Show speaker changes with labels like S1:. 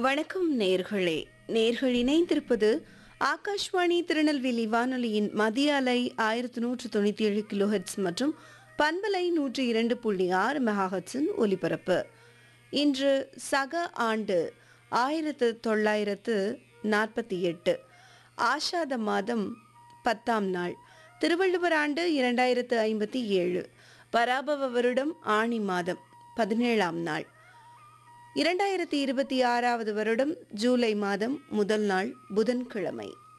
S1: வணக்கம் நேர்களே நேர்கள் இணைந்திருப்பது ஆகாஷ்வாணி திருநெல்வேலி வானொலியின் மதிய அலை ஆயிரத்தி நூற்று தொண்ணூற்றி ஏழு கிலோஹெட்ஸ் மற்றும் பண்பலை நூற்றி இரண்டு புள்ளி ஆறு மெகாஹெட்ஸின் ஒலிபரப்பு இன்று சக ஆண்டு ஆயிரத்து தொள்ளாயிரத்து நாற்பத்தி எட்டு ஆஷாத மாதம் பத்தாம் நாள் திருவள்ளுவர் ஆண்டு இரண்டாயிரத்து ஐம்பத்தி ஏழு பராபவ வருடம் ஆணி மாதம் பதினேழாம் நாள் இரண்டாயிரத்தி இருபத்தி ஆறாவது வருடம் ஜூலை மாதம் முதல் நாள் புதன்கிழமை